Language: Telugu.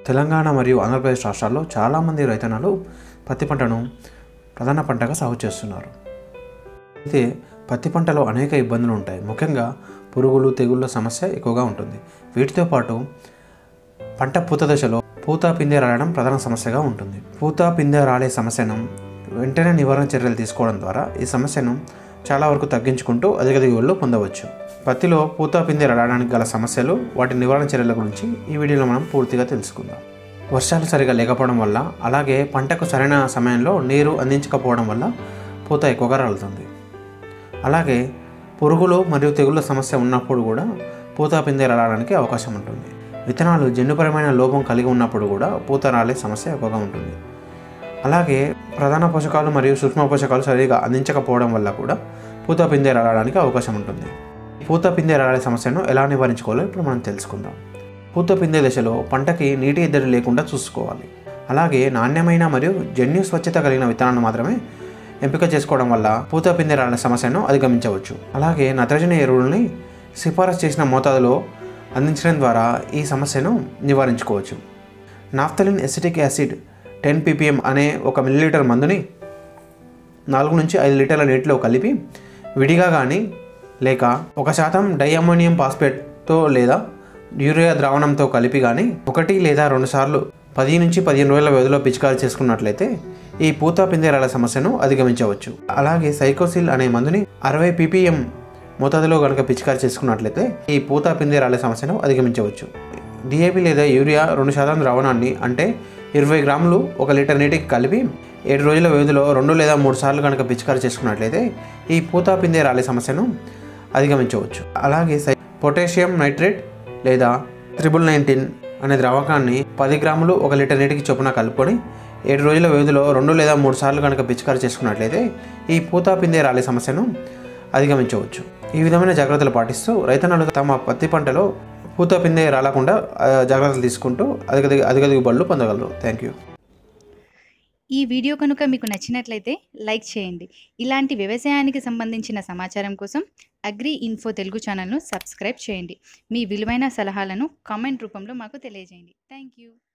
తెలంగాణ మరియు ఆంధ్రప్రదేశ్ రాష్ట్రాల్లో చాలామంది రైతన్నలు పత్తి పంటను ప్రధాన పంటగా సాగు చేస్తున్నారు అయితే పత్తి పంటలో అనేక ఇబ్బందులు ఉంటాయి ముఖ్యంగా పురుగులు తెగుళ్ళ సమస్య ఎక్కువగా ఉంటుంది వీటితో పాటు పంట పూత దశలో పూత పిందె రాలడం ప్రధాన సమస్యగా ఉంటుంది పూత పిందె రాలే సమస్యను వెంటనే నివారణ చర్యలు తీసుకోవడం ద్వారా ఈ సమస్యను చాలా వరకు తగ్గించుకుంటూ అధిక దిగుబడులు పొందవచ్చు పత్తిలో పూత పిందె రావడానికి గల సమస్యలు వాటి నివారణ చర్యల గురించి ఈ వీడియోలో మనం పూర్తిగా తెలుసుకుందాం వర్షాలు సరిగా లేకపోవడం వల్ల అలాగే పంటకు సరైన సమయంలో నీరు అందించకపోవడం వల్ల పూత ఎక్కువగా రాలుతుంది అలాగే పురుగులు మరియు తెగుళ్ళ సమస్య ఉన్నప్పుడు కూడా పూత పిందె రావడానికి అవకాశం ఉంటుంది విత్తనాలు జన్యుపరమైన లోపం కలిగి ఉన్నప్పుడు కూడా పూత రాలే సమస్య ఎక్కువగా ఉంటుంది అలాగే ప్రధాన పోషకాలు మరియు సూక్ష్మ పోషకాలు సరిగా అందించకపోవడం వల్ల కూడా పూత పిందె రావడానికి అవకాశం ఉంటుంది పూత పిందె రాలే సమస్యను ఎలా నివారించుకోవాలో ఇప్పుడు మనం తెలుసుకుందాం పూత పిందె దశలో పంటకి నీటి ఎద్దడి లేకుండా చూసుకోవాలి అలాగే నాణ్యమైన మరియు జన్యు స్వచ్ఛత కలిగిన విత్తనాలను మాత్రమే ఎంపిక చేసుకోవడం వల్ల పూత పిందె రాలే సమస్యను అధిగమించవచ్చు అలాగే నత్రజని ఎరువుల్ని సిఫారసు చేసిన మోతాదులో అందించడం ద్వారా ఈ సమస్యను నివారించుకోవచ్చు naphthalene acetic acid ten PPM అనే ఒక మిల్లీలీటర్ మందుని నాలుగు నుంచి ఐదు లీటర్ల నీటిలో కలిపి విడిగా కానీ లేక ఒక శాతం డైఅమోనియం ఫాస్ఫేట్తో లేదా యూరియా ద్రావణంతో కలిపి కానీ ఒకటి లేదా రెండు సార్లు పది నుంచి పదిహేను రోజుల వ్యవధిలో పిచికారి చేసుకున్నట్లయితే ఈ పూత పిందెరాల సమస్యను అధిగమించవచ్చు అలాగే సైకోసిల్ అనే మందుని అరవై పీపీఎం మోతాదులో కనుక పిచికారి చేసుకున్నట్లయితే ఈ పూత పిందెరాల సమస్యను అధిగమించవచ్చు డిఏపి లేదా యూరియా రెండు శాతం ద్రావణాన్ని అంటే ఇరవై గ్రాములు ఒక లీటర్ నీటికి కలిపి ఏడు రోజుల వ్యవధిలో రెండు లేదా మూడు సార్లు కనుక పిచికారి చేసుకున్నట్లయితే ఈ పూత పిందె రాలే సమస్యను అధిగమించవచ్చు అలాగే సై పొటాషియం నైట్రేట్ లేదా త్రిబుల్ నైన్టీన్ అనే ద్రావకాన్ని పది గ్రాములు ఒక లీటర్ నీటికి చొప్పున కలుపుకొని ఏడు రోజుల వ్యవధిలో రెండు లేదా మూడు సార్లు కనుక పిచికారి చేసుకున్నట్లయితే ఈ పూత పిందె రాలే సమస్యను అధిగమించవచ్చు ఈ విధమైన జాగ్రత్తలు పాటిస్తూ రైతన్నలు తమ పత్తి పంటలో పూత పిందె రాలకుండా ఆ, జాగ్రత్తలు తీసుకుంటూ అధిక దిగు- అధిక దిగుబడులు పొందగలరు థ్యాంక్ యూ ఈ వీడియో కనుక మీకు నచ్చినట్లయితే లైక్ చేయండి ఇలాంటి వ్యవసాయానికి సంబంధించిన సమాచారం కోసం అగ్రి ఇన్ఫో తెలుగు ఛానల్ను సబ్స్క్రైబ్ చేయండి మీ విలువైన సలహాలను కామెంట్ రూపంలో మాకు తెలియజేయండి థ్యాంక్ యూ